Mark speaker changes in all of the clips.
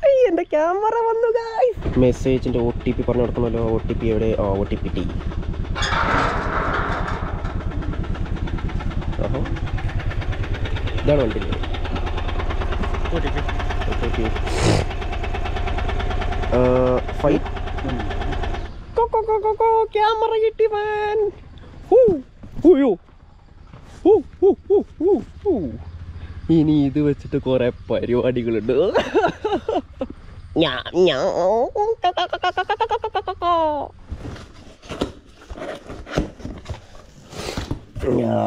Speaker 1: എന്റെ ക്യാമറ വന്നു മെസ്സേജിന്റെ O T P പറഞ്ഞു കൊടുക്കണമല്ലോ ഒ ടി പി എവിടെ ആ ഒ ടി പി ടി ഓഹോ ഇതാണ് വണ്ടി ഫൈവ് ക്യാമറ കിട്ടി മാൻ ഇനി ഇത് വെച്ചിട്ട് കുറെ പരിപാടികളുണ്ട് ഞാ- ഞാ- ഞാ.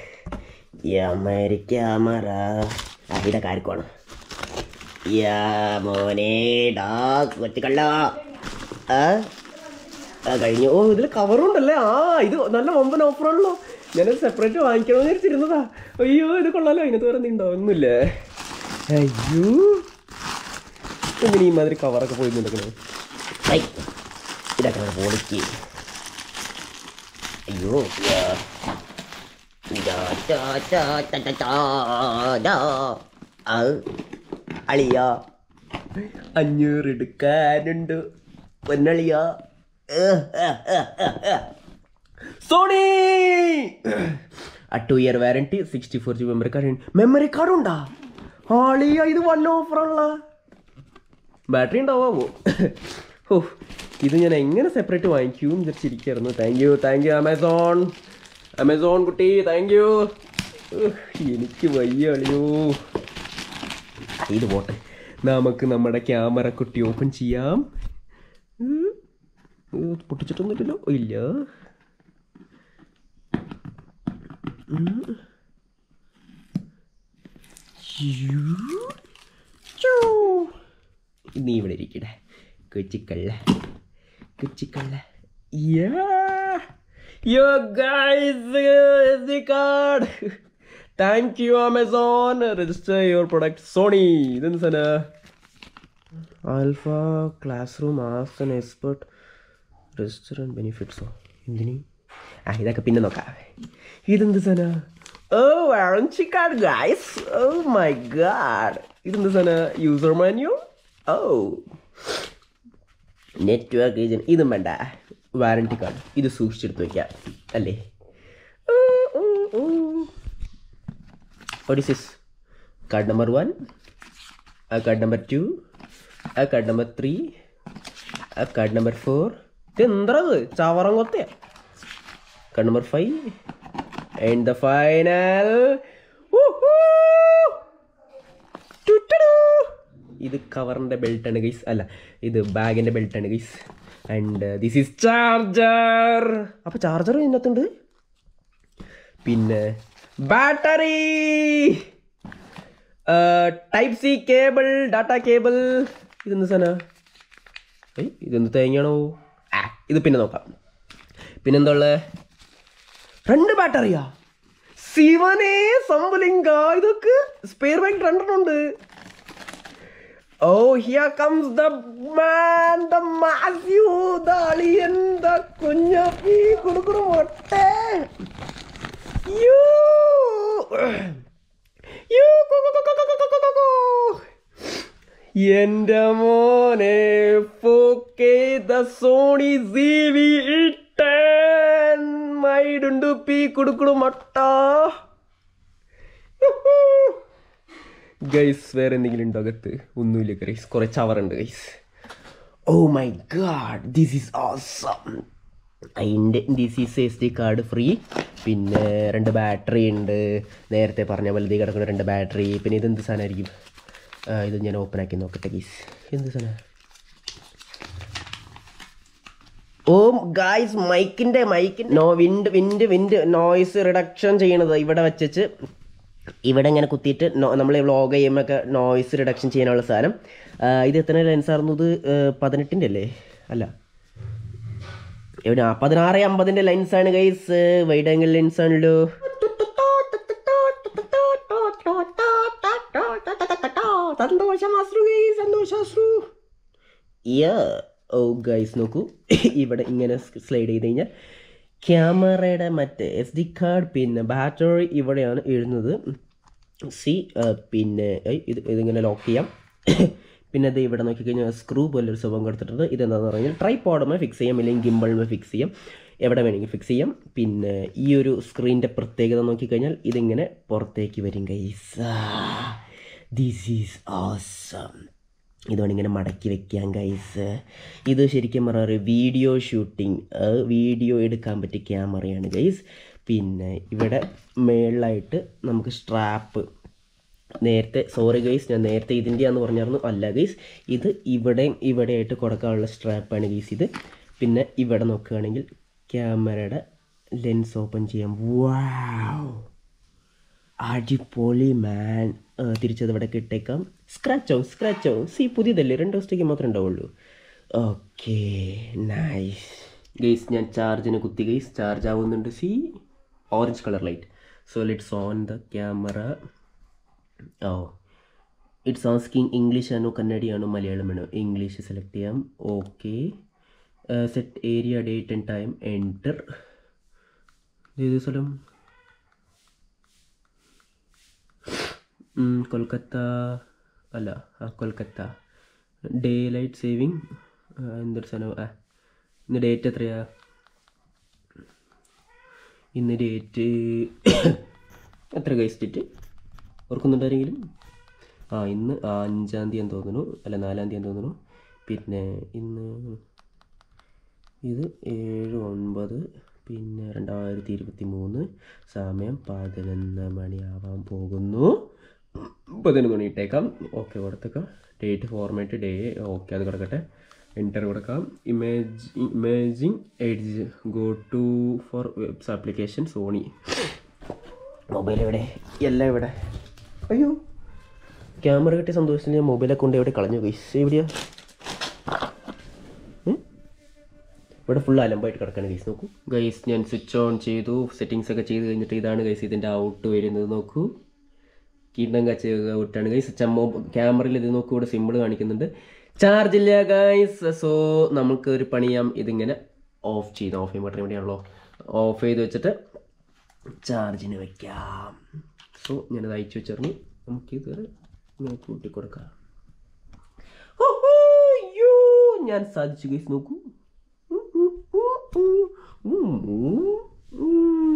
Speaker 1: യമരി ക്യാമറ അവിടെ കാര്യമാണ് യാ മോനെ ഡാ കൊച്ചുകള്ള ആ ആ കഴിഞ്ഞു ഓ ഇതിൽ കവറുണ്ടല്ലേ ആ ഇത് നല്ല വമ്പൻ ഓഫറാണല്ലോ ഞാനത് സെപ്പറേറ്റ് വാങ്ങിക്കണമെന്ന് വിചാരിച്ചിരുന്നതാ അയ്യോ ഇത് കൊള്ളാലോ അതിനകത്ത് വേറെ എന്തെങ്കിലും ഉണ്ടോ ഒന്നുമില്ലേ അയ്യോ എന്തിനാ ഈ മാതിരി കവറൊക്കെ പോയി നിൽക്കണേ ഐ ഇതൊക്കെ പൊളിക്ക് അയ്യോ യാ. ഇതാ, ചാ, ചാ, ചാ, ചാ, ചാ, ദാ. ആ, അളിയാ അഞ്ഞൂറ് എടുക്കാനുണ്ട് പൊന്നളിയാ സോണി ആ two year warranty sixty four G memory card memory card ഉണ്ടാ ആളിയ ഇത് വൺ ഓഫറുള്ള ബാറ്ററി ഉണ്ടാവാമോ ഓ ഇത് ഞാൻ എങ്ങനെ സെപ്പറേറ്റ് വാങ്ങിക്കും വിചാരിച്ചിരിക്കായിരുന്നു thank you thank you Amazon Amazon കുട്ടി താങ്ക് യു എനിക്ക് വയ്യ അളിയോ ഇത് പോട്ടെ നമുക്ക് നമ്മുടെ ക്യാമറ കുട്ടി ഓപ്പൺ ചെയ്യാം ഉം. ഉം, പൊട്ടിച്ചിട്ടൊന്നുമില്ലല്ലോ ഇല്ല ഉം. യ്യോ. ചോ. നീ ഇവിടെ ഇരിക്കട്ടെ കൊച്ചിക്കള്ള കൊച്ചിക്കള്ള yo guys the card thank you Amazon register your product Sony ഇതെന്ത് സാധന alpha classroom as an expert register and ബെനിഫിറ്റ്സോ എന്തിനി ആ ഇതൊക്കെ പിന്നെ നോക്കാം ഇതെന്ത് സാധന oh warranty card guys oh my god ഇതെന്ത് സാധന user manual oh network agent ഇതും വേണ്ട വാറൻറ്റി കാർഡ് ഇത് സൂക്ഷിച്ചെടുത്ത് വയ്ക്കാം അല്ലേ What is this? Card number one, a card number two, a card number three, a card number four. ഇതെന്തത് ചവറം കൊത്തയ card number five and the final ഇത് കവറിൻ്റെ ബെൽറ്റാണ് ഗൈസ് അല്ല ഇത് ബാഗിൻ്റെ ബെൽറ്റാണ് guys and this is charger അപ്പോൾ ചാർജർ ഇതിനകത്തുണ്ട് പിന്നെ battery type C cable data cable ഇതെന്ത് സാധന ഏയ് ഇതെന്ത് തേങ്ങയാണോ ആ ഇത് പിന്നെ നോക്കാം പിന്നെന്താ ഉള്ളത് രണ്ട് ബാറ്ററിയാ ശിവനെ സംബലിംഗ ഇതൊക്കെ സ്പെയർ ബാങ്ക് രണ്ടെണ്ണമുണ്ട് oh here comes the man the മാസ്യൂ ദ അളിയൻ ദ കുഞ്ഞപ്പി കുടുക്കുടു മൊട്ടേ യൂ യൂ കു കു കു കു കു കു കു കു. എന്റെ മോനെ ഫോക്കെ ദ സോണി സി വി ഇട്ടൻ മൈഡുണ്ടു പി കുടുക്കുടു മട്ട ഗൈസ് വേറെ എന്തെങ്കിലും ഉണ്ടോ അകത്ത് ഒന്നുമില്ല ഗൈസ് കുറെ ചവറുണ്ട് guys oh my god this is awesome അതിൻ്റെ this is S D card free പിന്നെ രണ്ട് ബാറ്ററി ഉണ്ട് നേരത്തെ പറഞ്ഞ പോലെ ഇതിൽ കിടക്കുന്ന രണ്ട് ബാറ്ററി പിന്നെ ഇതെന്ത് സാധനമായിരിക്കും ആ, ഇത് ഞാൻ ഓപ്പൺ ആക്കി നോക്കട്ടെ ഗീസ് എന്ത് സാധനം ഓ ഗായ്സ് മൈക്കിൻ്റെ മൈക്കിൻ്റെ no wind wind wind noise reduction ചെയ്യണത് ഇവിടെ വെച്ചിട്ട് ഇവിടെ ഇങ്ങനെ കുത്തിയിട്ട് നമ്മൾ വ്ളോഗ് ചെയ്യുമ്പോഴൊക്കെ നോയ്സ് റിഡക്ഷൻ ചെയ്യാനുള്ള സാധനം ആ, ഇത് എത്ര ലെൻസ് ആയിരുന്നു ഇത് പതിനെട്ടിൻ്റെ അല്ലേ അല്ല എവിടെ ആ പതിനാറ് അമ്പതിൻ്റെ ലെൻസാണ് ഗൈസ് വൈഡ് ആംഗിൾ ലെൻസ് ആണല്ലോ സന്തോഷമാശ്രു ഗൈസ് സന്തോഷാശ്രു യാ ഓ ഗൈസ് നോക്കൂ ഇവിടെ ഇങ്ങനെ സ്ലൈഡ് ചെയ്ത് കഴിഞ്ഞാൽ ക്യാമറയുടെ മറ്റേ എസ് ഡി കാർഡ് പിന്നെ ബാറ്ററി ഇവിടെയാണ് എഴുതുന്നത് സി പിന്നെ ഏയ് ഇത് ഇതിങ്ങനെ ലോക്ക് ചെയ്യാം പിന്നെ അത് ഇവിടെ നോക്കിക്കഴിഞ്ഞാൽ സ്ക്രൂ പോലൊരു സംഭവം കൊടുത്തിട്ടുണ്ട് ഇതെന്താണെന്ന് പറഞ്ഞാൽ ട്രൈപോഡുമേ ഫിക്സ് ചെയ്യാം അല്ലെങ്കിൽ ഗിംബിളുമേ ഫിക്സ് ചെയ്യാം എവിടെ വേണമെങ്കിൽ ഫിക്സ് ചെയ്യാം പിന്നെ ഈ ഒരു സ്ക്രീനിൻ്റെ പ്രത്യേകത നോക്കിക്കഴിഞ്ഞാൽ ഇതിങ്ങനെ പുറത്തേക്ക് വരും ഗൈസ് ദിസ് ഈസ് ഓസം ഇതുകൊണ്ട് ഇങ്ങനെ മടക്കി വെക്കാം ഗൈസ് ഇത് ശരിക്കും പറഞ്ഞാൽ ഒരു വീഡിയോ ഷൂട്ടിംഗ് വീഡിയോ എടുക്കാൻ പറ്റിയ ക്യാമറയാണ് ഗൈസ് പിന്നെ ഇവിടെ മേളിലായിട്ട് നമുക്ക് സ്ട്രാപ്പ് നേരത്തെ സോറി ഗൈസ് ഞാൻ നേരത്തെ ഇതിൻ്റെയാന്ന് പറഞ്ഞായിരുന്നു അല്ല ഗൈസ് ഇത് ഇവിടെയും ഇവിടെയായിട്ട് കൊടുക്കാനുള്ള സ്ട്രാപ്പാണ് ഗൈസ് ഇത് പിന്നെ ഇവിടെ നോക്കുകയാണെങ്കിൽ ക്യാമറയുടെ ലെൻസ് ഓപ്പൺ ചെയ്യാം വാവ് അടിപൊളി മാൻ തിരിച്ചത് ഇവിടെ കിട്ടേക്കാം സ്ക്രാച്ച് ആവും സ്ക്രാച്ച് ആവും സി പുതിയതല്ലേ രണ്ട് ദിവസത്തേക്ക് മാത്രമേ ഉണ്ടാവുള്ളൂ ഓക്കെ നൈസ് ഗെയ്സ് ഞാൻ ചാർജിന് കുത്തി ഗെയ്സ് ചാർജ് ആവുന്നുണ്ട് സി orange colour light so let's on the camera oh it's asking English ആണോ കന്നഡയാണോ മലയാളമാണോ ഇംഗ്ലീഷ് സെലക്ട് ചെയ്യാം okay set area date and time enter ഏത് സ്ഥലം ഉം, കൊൽക്കത്ത അല്ല ആ കൊൽക്കത്ത ഡേ ലൈറ്റ് സേവിങ് എന്തൊരു സാധനം ആ ഇന്ന് ഡേറ്റ് എത്രയാ ഇന്ന് ഡേറ്റ് എത്ര കഴിച്ച് ഡേറ്റ് ഓർക്കുന്നുണ്ടാരെങ്കിലും ആ ഇന്ന് ആ അഞ്ചാം തീയതി തോന്നുന്നു അല്ല നാലാം തീയതി തോന്നുന്നു പിന്നെ ഇന്ന് ഇത് ഏഴ് ഒൻപത് പിന്നെ രണ്ടായിരത്തി ഇരുപത്തി മൂന്ന് സമയം പതിനൊന്ന് മണിയാവാൻ പോകുന്നു പതിനൊന്ന് മണി ഇട്ടേക്കാം ഓക്കെ കൊടുത്തേക്കാം ഡേറ്റ് ഫോർമാറ്റ് ഡേ ഓക്കെ അത് കിടക്കട്ടെ എൻ്റർ കൊടുക്കാം image imaging edge go to for webs application Sony mobile എവിടെ എല്ലാം ഇവിടെ അയ്യോ ക്യാമറ കിട്ടിയ സന്തോഷത്തിൽ ഞാൻ മൊബൈലെ കൊണ്ട് എവിടെ കളഞ്ഞു ഗൈസ് എവിടെയാ ഉം? ഇവിടെ ഫുൾ അലമ്പായിട്ട് കിടക്കാണ് ഗൈസ് നോക്കൂ ഗൈസ് ഞാൻ സ്വിച്ച് ഓൺ ചെയ്തു സെറ്റിങ്സ് ഒക്കെ ചെയ്ത് കഴിഞ്ഞിട്ട് ഇതാണ് ഗൈസ് ഇതിൻ്റെ ഔട്ട് വരുന്നത് നോക്കൂ കീണ്ടം കച്ച് ഔട്ടാണ് ഗൈസ് ചമ്മോ ക്യാമറയിൽ ഇത് നോക്കൂ ഇവിടെ സിമ്പിൾ കാണിക്കുന്നുണ്ട് ചാർജ് ഇല്ല ഗൈസ് സോ നമുക്ക് ഒരു പണിയാം ഇതിങ്ങനെ ഓഫ് ചെയ്ത് ഓഫ് ചെയ്യുമ്പോൾ ബട്ടൺ ഇവിടെയാണല്ലോ ഓഫ് ചെയ്ത് വെച്ചിട്ട് ചാർജിന് വെക്കാം സോ ഞാനത് അയച്ചു വെച്ചിരുന്നു നമുക്കിത് ഇങ്ങനെ കൂട്ടി കൊടുക്കാം ഓഹോ, അയ്യോ, ഞാൻ സാധിച്ചു ഗൈസ് നോക്കൂ ഉം, ഉം, ഉം, ഉം, ഉം, ഉം.